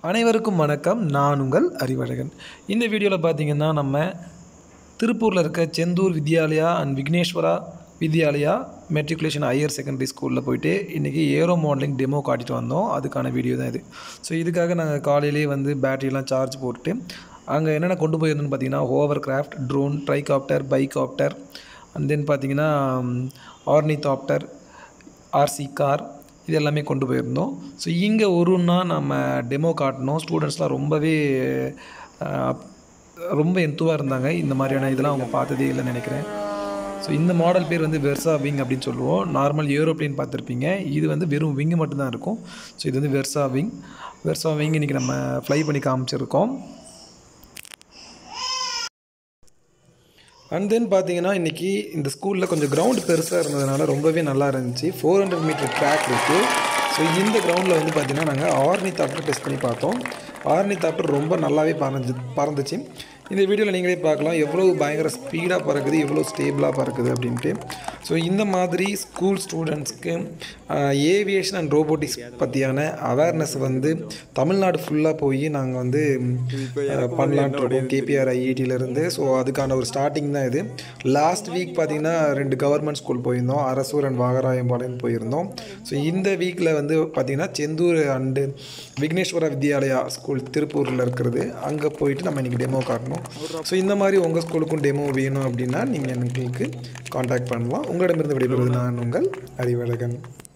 அனைவருக்கும் வணக்கம் நான் உங்கள் அறிவழகன் இந்த வீடியோவில் பார்த்தீங்கன்னா நம்ம திருப்பூரில் இருக்க Senthur Vidyalaya and Vigneshwara Vidyalaya matriculation higher secondary ஸ்கூலில் போயிட்டு இன்றைக்கி ஏரோ மாடலிங் டெமோ காட்டிட்டு வந்தோம் அதுக்கான வீடியோ தான் இது ஸோ இதுக்காக நாங்கள் காலையிலேயே வந்து பேட்டரியெலாம் சார்ஜ் போட்டுட்டு அங்கே என்னென்ன கொண்டு போயிருந்தோம்னு பார்த்தீங்கன்னா hovercraft drone tricopter bicopter and then பார்த்தீங்கன்னா ஆர்னிதாப்டர் ஆர்சி கார் இது எல்லாமே கொண்டு போயிருந்தோம் ஸோ இங்கே ஒருன்னா நம்ம டெமோ காட்டினோம் ஸ்டூடெண்ட்ஸ்லாம் ரொம்பவே அஹ், ரொம்ப எந்துவாக இருந்தாங்க இந்த மாதிரியான இதெல்லாம் அவங்க பார்த்ததே இல்லைன்னு நினைக்கிறேன் ஸோ இந்த மாடல் பேர் வந்து வெர்சா விங் அப்படின்னு சொல்லுவோம் நார்மல் ஏரோப்ளேன் பார்த்துருப்பீங்க இது வந்து வெறும் விங்கு மட்டும்தான் இருக்கும் ஸோ இது வந்து வெர்சா விங் வெர்சா விங் இன்றைக்கி நம்ம ஃப்ளை பண்ணி காமிச்சிருக்கோம் அண்ட் தென் பார்த்தீங்கன்னா இன்றைக்கி இந்த ஸ்கூலில் கொஞ்சம் கிரவுண்ட் பெருசாக இருந்ததுனால ரொம்பவே நல்லா இருந்துச்சு ஃபோர் ஹண்ட்ரட் மீட்டர் ட்ராக் இருக்குது ஸோ இந்த கிரவுண்டில் வந்து பார்த்திங்கன்னா நாங்கள் ஆர்னி தாப்டர் டெஸ்ட் பண்ணி பார்த்தோம் ஆர்னி தாப்டர் ரொம்ப நல்லாவே பறந்து பறந்துச்சு இந்த வீடியோவில் நீங்களே பார்க்கலாம் எவ்வளோ பயங்கர ஸ்பீடாக பறக்குது எவ்வளோ ஸ்டேபிளாக பறக்குது அப்படின்ட்டு ஸோ இந்த மாதிரி ஸ்கூல் ஸ்டூடெண்ட்ஸ்க்கு ஏவியேஷன் அண்ட் ரோபோட்டிக்ஸ் பற்றியான அவேர்னஸ் வந்து தமிழ்நாடு ஃபுல்லாக போய் நாங்கள் வந்து அஹ், பண்ணலான்ட்டு இருக்கோம் கேபிஆர் ஐஐடியிலேருந்து ஸோ அதுக்கான ஒரு ஸ்டார்டிங் தான் இது லாஸ்ட் வீக் பார்த்தீங்கன்னா ரெண்டு கவர்மெண்ட் ஸ்கூல் போயிருந்தோம் அரசூர் அண்ட் வாகராயம்பாளையம் போயிருந்தோம் ஸோ இந்த வீக்கில் வந்து பார்த்திங்கன்னா செந்தூர் அண்டு விக்னேஸ்வரா வித்யாலயா ஸ்கூல் திருப்பூரில் இருக்கிறது அங்கே போயிட்டு நம்ம இன்றைக்கி டெமோ காட்டணும் ஸோ இந்த மாதிரி உங்கள் ஸ்கூலுக்கும் டெமோ வேணும் அப்படின்னா நீங்கள் எங்களுக்கு காண்டாக்ட் பண்ணலாம் உங்களிடமிருந்து விடைபெறுவது நான் உங்கள் அறிவழகன்